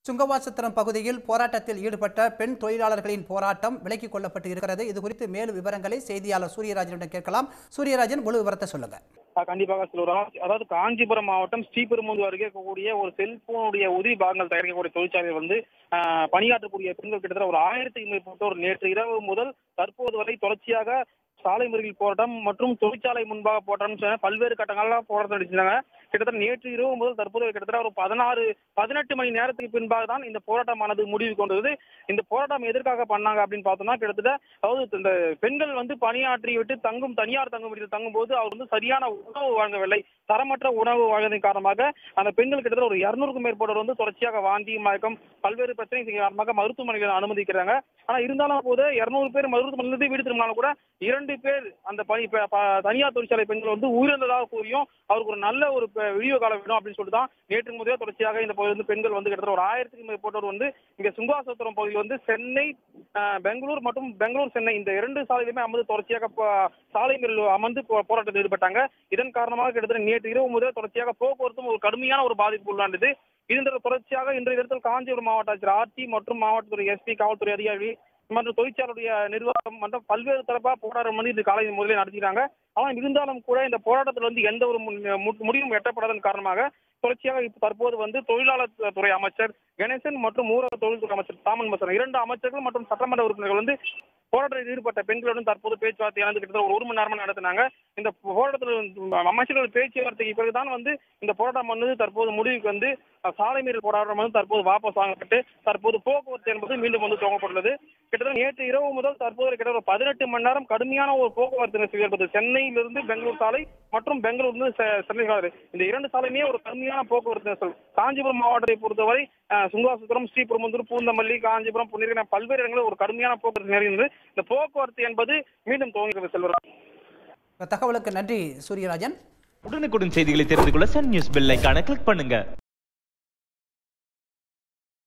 சுங்கவாசத்திரம் பகுதியில் போராட்டத்தில் ஈடுபட்ட பெண் தொழிலாளர்களின் போராட்டம் விலக்கிக் கொள்ளப்பட்டு இருக்கிறது இது குறித்து மேலும் விவரங்களை செய்தியாளர் சூரியராஜனிடம் கேட்கலாம் சூரியராஜன் முழு விவரத்தை சொல்லுங்க ஆஹ் கண்டிப்பாக சொல்லுறோம் அதாவது காஞ்சிபுரம் மாவட்டம் ஸ்ரீபெரும்புதூர் அருகே இருக்கக்கூடிய ஒரு செல்போனுடைய உதவி பாகங்கள் தயாரிக்கக்கூடிய தொழிற்சாலையில் வந்து ஆஹ் பணியாற்றக்கூடிய பெண்கள் கிட்டத்தட்ட ஒரு ஆயிரத்தி மேற்பட்டோர் நேற்று இரவு முதல் தற்போது வரை தொடர்ச்சியாக சாலை மறியல் போராட்டம் மற்றும் தொழிற்சாலை முன்பாக போராட்டம் என பல்வேறு கட்டங்களாக போராட்டம் நடிச்சிருந்தாங்க கிட்டத்தட்ட நேற்று இரவு முதல் தற்போது கிட்டத்தட்ட ஒரு பதினாறு பதினெட்டு மணி நேரத்துக்கு பின்பாக தான் இந்த போராட்டமானது முடிவு கொண்டது இந்த போராட்டம் எதற்காக பண்ணாங்க அப்படின்னு பார்த்தோம்னா கிட்டத்தட்ட அதாவது இந்த பெண்கள் வந்து பணியாற்றி விட்டு தங்கும் தனியார் தங்கும் விடுதியில் தங்கும் போது அவர் வந்து சரியான உணவு வழங்கவில்லை தரமற்ற உணவு வழங்கியதன் காரணமாக அந்த பெண்கள் கிட்டத்தட்ட ஒரு இருநூறுக்கும் மேற்பட்டவர் வந்து தொடர்ச்சியாக வாந்தி மயக்கம் பல்வேறு பிரச்சனை காரணமாக மருத்துவமனையில் அனுமதிக்கிறாங்க ஆனா இருந்தாலும் போது இருநூறு பேர் மருத்துவமனையிலிருந்து வீடு திரும்பினாலும் கூட இரண்டு பேர் அந்த பணி ப- ப- தனியார் தொழிற்சாலை பெண்கள் வந்து உயிரிழந்ததாக கூறியும் அவருக்கு ஒரு நல்ல ஒரு ப- விடிவு காலம் வேணும் அப்படின்னு சொல்லிட்டு தான் நேற்று முதலே தொடர்ச்சியாக இந்த பகுதியில் வந்து பெண்கள் வந்து கிட்டத்தட்ட ஒரு ஆயிரத்துக்கும் மேற்பட்டவர் வந்து இங்க சுங்காசத்திரம் பகுதியில் வந்து சென்னை ஆஹ், பெங்களூர் மற்றும் பெங்களூர் சென்னை இந்த இரண்டு சாலையிலுமே அமர்ந்து தொடர்ச்சியாக ப- சாலை மறியலில் அமர்ந்து போ- போராட்டத்தில் ஈடுபட்டாங்க இதன் காரணமாக கிட்டத்தட்ட நேற்று இரவு முதல் தொடர்ச்சியாக போக்குவரத்தும் ஒரு கடுமையான ஒரு பாதிப்பு உள்ளாண்டது இதன் தொடர்ச்சியாக இன்றைய தினத்தில் காஞ்சிபுரம் மாவட்ட ஆட்சியர் ஆர்டி மற்றும் மாவட்டத்துறை எஸ்பி காவல்துறை அதிகாரி மற்றும் தொழிற்சாலையுடைய நிர்வாகம் மற்றும் பல்வேறு தரப்பா போராட்டம் வந்து இது காலை முதலே நடத்திக்கிறாங்க ஆனால் இருந்தாலும் கூட இந்த போராட்டத்தில் வந்து எந்த ஒரு மு- மு- முடிவும் எட்டப்படாதன் காரணமாக தொடர்ச்சியாக இப்ப தற்போது வந்து தொழிலாளர் துறை அமைச்சர் கணேசன் மற்றும் ஊரக தொழில்துறை அமைச்சர் சாமன் மசன் இரண்டு அமைச்சர்கள் மற்றும் சட்டமன்ற உறுப்பினர்கள் வந்து போராட்டத்தில் ஈடுபட்ட பெண்களுடன் தற்போது பேச்சுவார்த்தை நடந்து கிட்டத்தட்ட ஒரு ஒரு மணி நேரமா நடத்தினாங்க இந்த போராட்டத்தில் அமைச்சர்கள் பேச்சுவார்த்தைக்கு பிறகுதான் வந்து இந்த போராட்டம் வந்து தற்போது முடிவுக்கு வந்து அஹ், சாலை மீறல் போராட்டம் வந்து தற்போது வாபஸ் வாங்கப்பட்டு தற்போது போக்குவரத்து என்பது மீண்டும் வந்து துவங்கப்பட்டுள்ளது கிட்டத்தட்ட நேற்று இரவு முதல் தற்போது கிட்டத்தட்ட ஒரு பதினெட்டு மணி நேரம் கடுமையான ஒரு போக்குவரத்து நெரிசல் ஏற்பட்டது சென்னையிலிருந்து பெங்களூர் சாலை மற்றும் பெங்களூர்ந்து செ- சென்னை சாலை இந்த இரண்டு சாலையுமே ஒரு கடுமையான போக்குவரத்து நெரிசல் காஞ்சிபுரம் மாவட்டத்தை பொறுத்தவரை அஹ், சுங்காசுத்திரம் ஸ்ரீபெரும்புதூர் பூந்தமல்லி காஞ்சிபுரம் புன்னிருக்க பல்வேறு இடங்களில் ஒரு கடுமையான போக்குவரத்து நேர்ந்தது இந்த போக்குவரத்து என்பது மீண்டும் துவங்குகிறது செல்வராஜ் இந்த தகவலுக்கு நன்றி சூரியராஜன் உடனுக்குடன் செய்திகளை தெரிந்து கொள்ள சன் நியூஸ் பெல் ஐகானை கிளிக் பண்ணுங்க